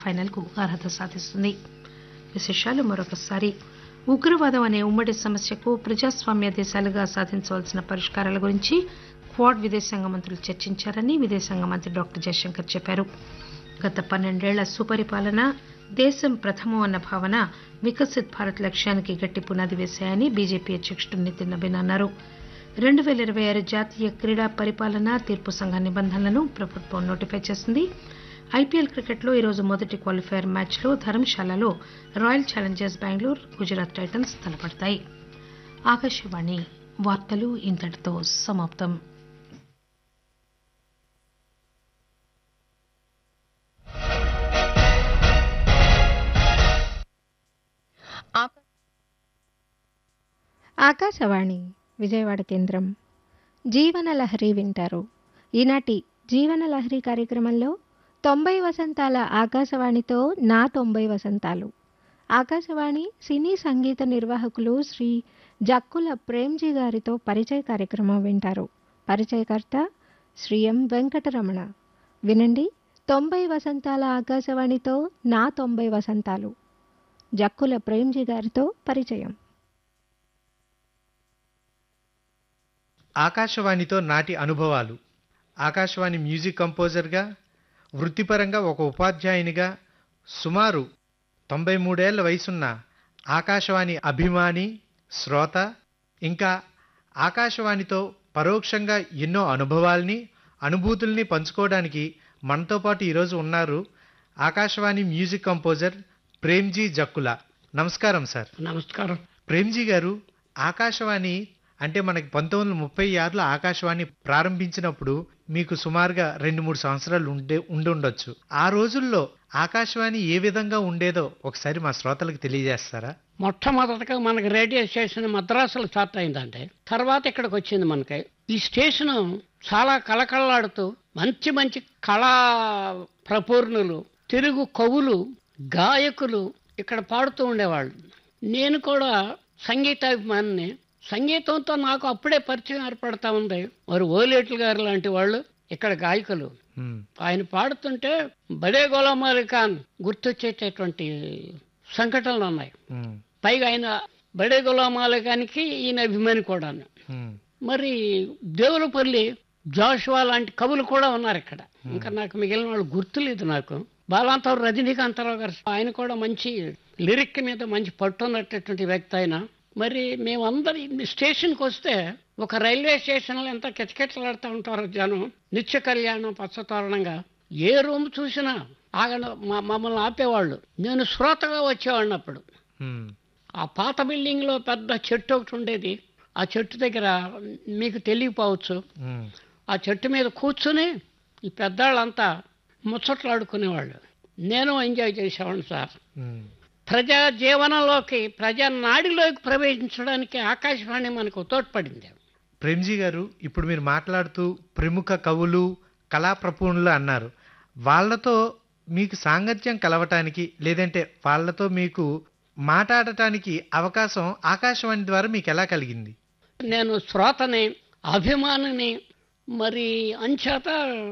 ఫైనల్కు అర్హత సాధిస్తుంది విశేషాలు మరొకసారి ఉగ్రవాదం అనే ఉమ్మడి సమస్యకు ప్రజాస్వామ్య దేశాలుగా సాధించవలసిన పరిష్కారాల గురించి క్వాడ్ విదేశాంగ మంత్రులు చర్చించారని విదేశాంగ మంత్రి డాక్టర్ జయశంకర్ చెప్పారు గత పన్నెండేళ్ల సుపరిపాలన దేశం ప్రథమం అన్న భావన వికసిత్ భారత్ లక్ష్యానికి గట్టి పునాది వేశాయని బీజేపీ అధ్యకుడు నితిన్ నబీన్ అన్నారు రెండు పేల ఇరవై ఆరు జాతీయ క్రీడా పరిపాలన తీర్పు సంఘ నిబంధనలను ప్రభుత్వం నోటిఫై చేసింది ఐపీఎల్ క్రికెట్లో ఈరోజు మొదటి క్వాలిఫైయర్ మ్యాచ్లో ధర్మశాలలో Royal Challengers Bengaluru Gujarat Titans తలపడతాయి ఆకాశవాణి వార్తలు ఇంతటితో సమాప్తం ఆకా- ఆకాశవాణి విజయవాడ కేంద్రం జీవనలహరి వింటారు ఈనాటి జీవనలహరి కార్యక్రమంలో తొంభై వసంతాల ఆకాశవాణితో నా తొంభై వసంతాలు ఆకాశవాణి సినీ సంగీత నిర్వాహకులు శ్రీ జక్కుల ప్రేమ్జీ గారితో పరిచయ కార్యక్రమం వింటారు పరిచయకర్త శ్రీ ఎం వెంకటరమణ వినండి తొంభై వసంతాల ఆకాశవాణితో నా తొంభై వసంతాలు జక్కుల ప్రేమ్జీ గారితో పరిచయం ఆకాశవాణితో నాటి అనుభవాలు ఆకాశవాణి మ్యూజిక్ కంపోజర్గా వృత్తిపరంగా ఒక ఉపాధ్యాయునిగా సుమారు తొంభై మూడేళ్ల వయసున్న ఆకాశవాణి అభిమాని శ్రోత ఇంకా ఆకాశవాణితో పరోక్షంగా ఎన్నో అనుభవాల్ని అనుభూతుల్ని పంచుకోవడానికి మనతో పాటు ఈరోజు ఉన్నారు ఆకాశవాణి మ్యూజిక్ కంపోజర్ ప్రేమ్జీ జక్కుల నమస్కారం సార్ నమస్కారం ప్రేమ్జీ గారు ఆకాశవాణి అంటే మనకి పంతొమ్మిది వందల ముప్పై ఆరులో ఆకాశవాణి ప్రారంభించినప్పుడు మీకు సుమారుగా రెండు మూడు సంవత్సరాలు ఉండే ఉండుండొచ్చు ఆ రోజుల్లో ఆకాశవాణి ఏ విధంగా ఉండేదో ఒకసారి మా శ్రోతలకు తెలియజేస్తారా మొట్టమొదటగా మనకి రేడియో స్టేషన్ మద్రాసులో స్టార్ట్ అయిందంటే తర్వాత ఇక్కడికి వచ్చింది మనకి ఈ స్టేషన్ చాలా కళకళలాడుతూ మంచి మంచి కళా ప్రపూర్ణులు తెలుగు కవులు గాయకులు ఇక్కడ పాడుతూ ఉండేవాళ్ళు నేను కూడా సంగీతాభిమానిని సంగీతంతో నాకు అప్పుడే పరిచయం ఏర్పడతా ఉంది మరి ఓలేట్లు గారు లాంటి వాళ్ళు ఇక్కడ గాయకులు ఉమ్, ఆయన పాడుతుంటే బడే గులాం అలీ ఖాన్ గుర్తొచ్చేటటువంటి సంఘటనలు ఉన్నాయి ఉమ్, పైగా ఆయన బడే గులాం అలీ ఖాన్కి ఈయన అభిమాని కూడా ఉమ్, మరి దేవులపల్లి జాషువా లాంటి కవులు కూడా ఉన్నారు ఇక్కడ ఇంకా నాకు మిగిలిన వాళ్ళు గుర్తులేదు నాకు బాలాంతరావు రజనీకాంతరావు గారు ఆయన కూడా మంచి లిరిక్ మీద మంచి పట్టున్నటువంటి వ్యక్తి ఆయన మరి మేమందరి స్టేషన్కి వస్తే ఒక రైల్వే స్టేషన్లో ఎంత కిటకిటలాడుతూ ఉంటారు జనం నిత్య కళ్యాణం పచ్చతోరణంగా ఏ రూమ్ చూసినా ఆగన మా- మమ్మల్ని ఆపేవాళ్ళు నేను శ్రోతగా వచ్చేవాడిని అప్పుడు ఉమ్, ఆ పాత బిల్డింగ్లో పెద్ద చెట్టు ఒకటి ఉండేది ఆ చెట్టు దగ్గర మీకు తెలియపోవచ్చు ఉమ్, ఆ చెట్టు మీద కూర్చుని ఈ పెద్దాళ్ళంతా ముచ్చట్లాడుకునేవాళ్ళు నేను ఎంజాయ్ చేసేవాడిని సార్ ఉమ్. ప్రజా జీవనంలోకి ప్రజా నాడిలోకి ప్రవేశించడానికి ఆకాశవాణి మనకు తోడ్పడింది ప్రేమ్జీ గారు ఇప్పుడు మీరు మాట్లాడుతూ ప్రముఖ కవులు కళా ప్రపూర్ణులు అన్నారు వాళ్ళతో మీకు సాంగత్యం కలవటానికి లేదంటే వాళ్ళతో మీకు మాట్లాడటానికి అవకాశం ఆకాశవాణి ద్వారా మీకు ఎలా కలిగింది నేను శ్రోతని అభిమానిని మరి అంచేత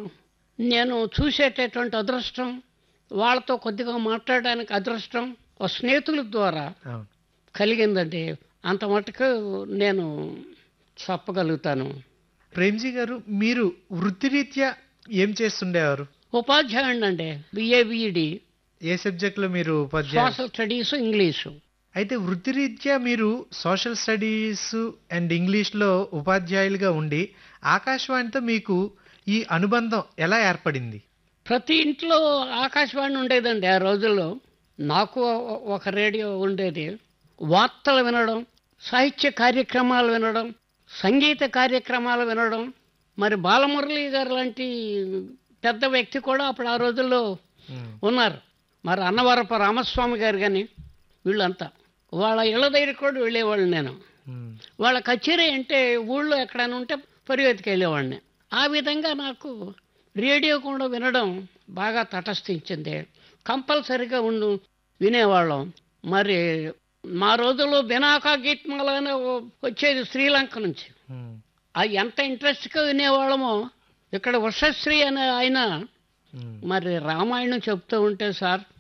నేను చూసేటటువంటి అదృష్టం వాళ్ళతో కొద్దిగా మాట్లాడడానికి అదృష్టం ఒక స్నేహితుల ద్వారా అవును కలిగిందండి అంత మటుకు నేను చెప్పగలుగుతాను ప్రేమ్జీ గారు మీరు వృత్తిరీత్యా ఏం చేస్తుండేవారు ఉపాధ్యాయుడు అండి బిఏబిఈడి ఏ సబ్జెక్ట్లో మీరు ఉపాధ్యాయులు సోషల్ స్టడీస్ ఇంగ్లీషు అయితే వృత్తిరీత్యా మీరు సోషల్ స్టడీస్ అండ్ ఇంగ్లీష్లో ఉపాధ్యాయులుగా ఉండి ఆకాశవాణితో మీకు ఈ అనుబంధం ఎలా ఏర్పడింది ప్రతి ఇంట్లో ఆకాశవాణి ఉండేదండి ఆ రోజుల్లో నాకు ఒక రేడియో ఉండేది వార్తలు వినడం సాహిత్య కార్యక్రమాలు వినడం సంగీత కార్యక్రమాలు వినడం మరి బాలమురళి గారు లాంటి పెద్ద వ్యక్తి కూడా అప్పుడు ఆ రోజుల్లో ఉమ్, ఉన్నారు మరి అన్నవరప రామస్వామి గారు కానీ వీళ్ళంతా వాళ్ళ ఇళ్ళ దగ్గర కూడా వెళ్ళేవాళ్ళు నేను ఉమ్, వాళ్ళ కచేరీ అంటే ఊళ్ళో ఎక్కడైనా ఉంటే పరిగెత్తికి వెళ్ళేవాడిని ఆ విధంగా నాకు రేడియో కూడా వినడం బాగా తటస్థించింది కంపల్సరిగా ఉండు వినేవాళ్ళం మరి మా రోజుల్లో బినాకా గీత్మాల అనే ఓ- వచ్చేది శ్రీలంక నుంచి ఉమ్, అది ఎంత ఇంట్రెస్ట్గా వినేవాళ్ళమో ఇక్కడ ఉషశ్రీ అనే ఆయన ఉమ్, మరి రామాయణం చెప్తూ ఉంటే సార్